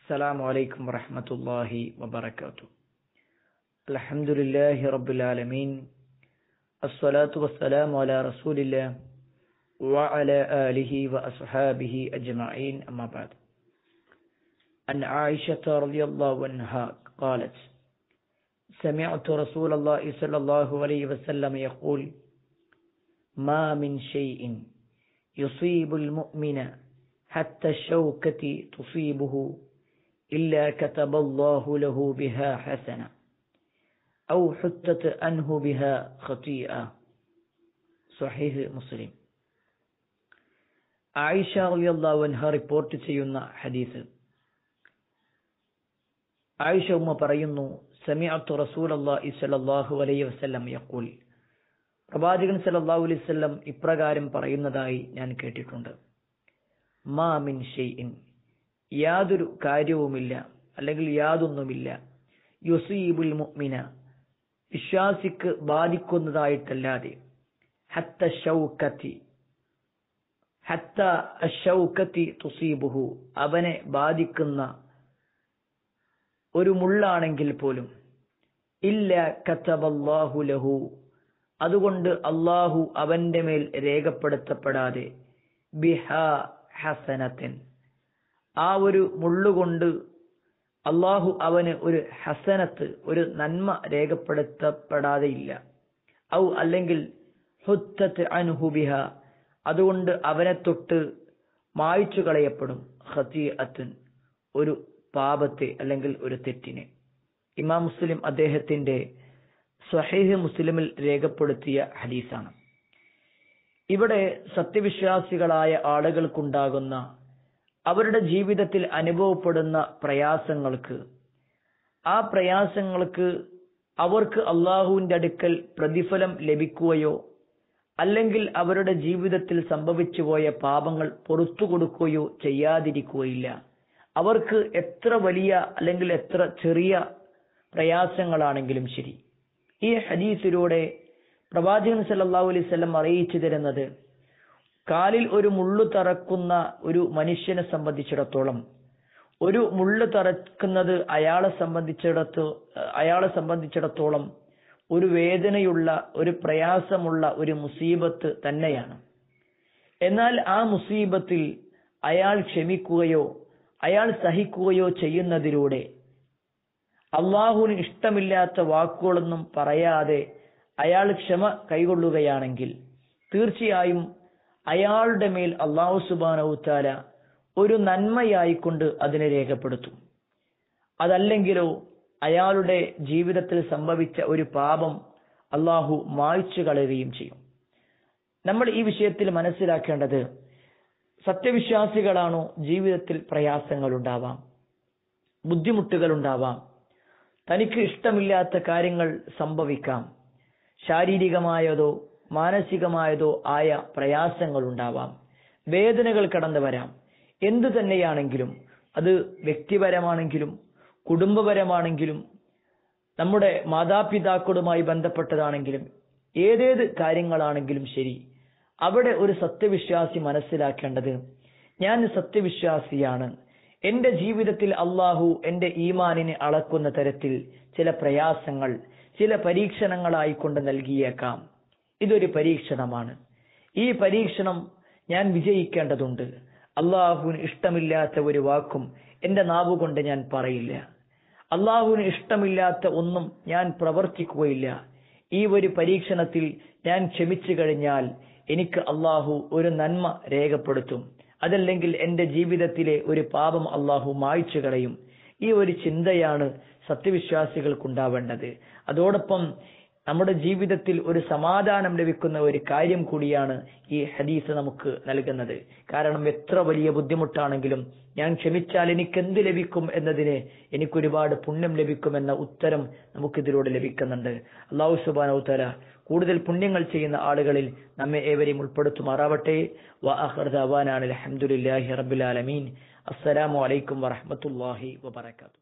السلام عليكم ورحمة الله وبركاته الحمد لله رب العالمين الصلاة والسلام على رسول الله وعلى آله وأصحابه أجمعين أما بعد عن عائشة رضي الله عنها قالت سمعت رسول الله صلى الله عليه وسلم يقول ما من شيء يصيب المؤمن حتى الشوكة تصيبه إلا كتب الله له بها حسنة أو حتت عنه بها خطيئة صحيح مسلم ആയിഷ റളിയല്ലാഹു അൻഹ റിപ്പോർട്ട് ചെയ്യുന്ന ഹദീസ് ആയിഷ ഉമ്മ പറയുന്നു സമിഅത്തു റസൂലല്ലാഹി സ്വല്ലല്ലാഹു അലൈഹി വസല്ലം യഖൂൽ പ്രവാചകൻ സല്ലല്ലാഹു അലൈഹി വസല്ലം ഇപ്രകാരം പറയുന്നതായി ഞാൻ കേട്ടിട്ടുണ്ട് മാ മിൻ ഷൈഇൻ യാതൊരു കാര്യവുമില്ല അല്ലെങ്കിൽ യാതൊന്നുമില്ല യുസീബുൽ മുഅ്മിന വിശ്വാസിക്ക് ബാധിക്കുന്നതായിട്ടല്ലാതെ ഹത്ത ഷൗക്കത്തി ഹത്ത അഷൗക്കത്തി തുസീബുഹു അവനെ ബാധിക്കുന്ന ഒരു മുള്ളാണെങ്കിൽ പോലും ഇല്ല കത്തബല്ലാഹു ലഹു അതുകൊണ്ട് അള്ളാഹു അവന്റെ മേൽ രേഖപ്പെടുത്തപ്പെടാതെ ബിഹ ഹസനത്തിൻ ആ ഒരു മുള്ളുകൊണ്ട് അള്ളാഹു അവന് ഒരു ഹസനത്ത് ഒരു നന്മ രേഖപ്പെടുത്തപ്പെടാതെ ഇല്ല ഔ അല്ലെങ്കിൽ ഹുത്തത്ത് അൻഹുബിഹ അതുകൊണ്ട് അവനെ തൊട്ട് മായ്ച്ചു കളയപ്പെടും ഹത്തി അത്തുൻ ഒരു പാപത്തെ അല്ലെങ്കിൽ ഒരു തെറ്റിനെ ഇമാം മുസ്ലിം അദ്ദേഹത്തിന്റെ സ്വഹീഹ് മുസ്ലിമിൽ രേഖപ്പെടുത്തിയ ഹദീസാണ് ഇവിടെ സത്യവിശ്വാസികളായ ആളുകൾക്കുണ്ടാകുന്ന അവരുടെ ജീവിതത്തിൽ അനുഭവപ്പെടുന്ന പ്രയാസങ്ങൾക്ക് ആ പ്രയാസങ്ങൾക്ക് അവർക്ക് അള്ളാഹുവിന്റെ അടുക്കൽ പ്രതിഫലം ലഭിക്കുകയോ അല്ലെങ്കിൽ അവരുടെ ജീവിതത്തിൽ സംഭവിച്ചു പോയ പാപങ്ങൾ പുറത്തു കൊടുക്കുകയോ ചെയ്യാതിരിക്കുകയില്ല അവർക്ക് എത്ര വലിയ അല്ലെങ്കിൽ എത്ര ചെറിയ പ്രയാസങ്ങളാണെങ്കിലും ശരി ഈ ഹദീസിലൂടെ പ്രവാചകൻ സല്ലല്ലാഹു അലൈഹി വസല്ലം അറിയിച്ചു തരുന്നത് കാലിൽ ഒരു മുള്ളു തറക്കുന്ന ഒരു മനുഷ്യനെ സംബന്ധിച്ചിടത്തോളം ഒരു മുള്ളു തറക്കുന്നത് അയാളെ സംബന്ധിച്ചിടത്തോ അയാളെ സംബന്ധിച്ചിടത്തോളം ഒരു വേദനയുള്ള ഒരു പ്രയാസമുള്ള ഒരു മുസീബത്ത് തന്നെയാണ് എന്നാൽ ആ മുസീബത്തിൽ അയാൾ ക്ഷമിക്കുകയോ അയാൾ സഹിക്കുകയോ ചെയ്യുന്നതിലൂടെ അള്ളാഹുവിന് ഇഷ്ടമില്ലാത്ത വാക്കുകളൊന്നും പറയാതെ അയാൾ ക്ഷമ കൈകൊള്ളുകയാണെങ്കിൽ തീർച്ചയായും അയാളുടെ മേൽ അള്ളാഹു സുബാനവുത്താല ഒരു നന്മയായിക്കൊണ്ട് അതിനെ രേഖപ്പെടുത്തും അതല്ലെങ്കിലോ അയാളുടെ ജീവിതത്തിൽ സംഭവിച്ച ഒരു പാപം അള്ളാഹു മായ്ച്ചു കളയുകയും ചെയ്യും നമ്മൾ ഈ വിഷയത്തിൽ മനസ്സിലാക്കേണ്ടത് സത്യവിശ്വാസികളാണോ ജീവിതത്തിൽ പ്രയാസങ്ങൾ ഉണ്ടാവാം ബുദ്ധിമുട്ടുകൾ ഉണ്ടാവാം തനിക്ക് ഇഷ്ടമില്ലാത്ത കാര്യങ്ങൾ സംഭവിക്കാം ശാരീരികമായതോ മാനസികമായതോ ആയ പ്രയാസങ്ങൾ ഉണ്ടാവാം വേദനകൾ കടന്നു വരാം എന്തു തന്നെയാണെങ്കിലും അത് വ്യക്തിപരമാണെങ്കിലും കുടുംബപരമാണെങ്കിലും നമ്മുടെ മാതാപിതാക്കളുമായി ബന്ധപ്പെട്ടതാണെങ്കിലും ഏതേത് കാര്യങ്ങളാണെങ്കിലും ശരി അവിടെ ഒരു സത്യവിശ്വാസി മനസ്സിലാക്കേണ്ടത് ഞാൻ സത്യവിശ്വാസിയാണ് എന്റെ ജീവിതത്തിൽ അള്ളാഹു എന്റെ ഈമാനിനെ അളക്കുന്ന തരത്തിൽ ചില പ്രയാസങ്ങൾ ചില പരീക്ഷണങ്ങളായിക്കൊണ്ട് നൽകിയേക്കാം ഇതൊരു പരീക്ഷണമാണ് ഈ പരീക്ഷണം ഞാൻ വിജയിക്കേണ്ടതുണ്ട് അള്ളാഹുവിന് ഇഷ്ടമില്ലാത്ത ഒരു വാക്കും എന്റെ നാവുകൊണ്ട് ഞാൻ പറയില്ല അള്ളാഹുവിന് ഇഷ്ടമില്ലാത്ത ഒന്നും ഞാൻ പ്രവർത്തിക്കുകയില്ല ഈ ഒരു പരീക്ഷണത്തിൽ ഞാൻ ക്ഷമിച്ചു കഴിഞ്ഞാൽ എനിക്ക് അള്ളാഹു ഒരു നന്മ രേഖപ്പെടുത്തും അതല്ലെങ്കിൽ എന്റെ ജീവിതത്തിലെ ഒരു പാപം അള്ളാഹു മായ്ച്ചു കളയും ഈ ഒരു ചിന്തയാണ് സത്യവിശ്വാസികൾക്കുണ്ടാവേണ്ടത് അതോടൊപ്പം നമ്മുടെ ജീവിതത്തിൽ ഒരു സമാധാനം ലഭിക്കുന്ന ഒരു കാര്യം കൂടിയാണ് ഈ ഹദീസ് നമുക്ക് നൽകുന്നത് കാരണം എത്ര വലിയ ബുദ്ധിമുട്ടാണെങ്കിലും ഞാൻ ക്ഷമിച്ചാൽ എനിക്ക് എന്ത് ലഭിക്കും എന്നതിന് എനിക്ക് ഒരുപാട് പുണ്യം ലഭിക്കുമെന്ന ഉത്തരം നമുക്കിതിലൂടെ ലഭിക്കുന്നുണ്ട് അള്ളാഹു സുബാനൗത്തല കൂടുതൽ പുണ്യങ്ങൾ ചെയ്യുന്ന ആളുകളിൽ നമ്മെ ഏവരെയും ഉൾപ്പെടുത്തുമാറാവട്ടെ വാഹർദാൻ അലഹമുല്ലാഹി റബുലാലമീൻ അസ്സലാമു അലൈക്കും വറഹമത്തല്ലാഹി വബർക്കാത്തു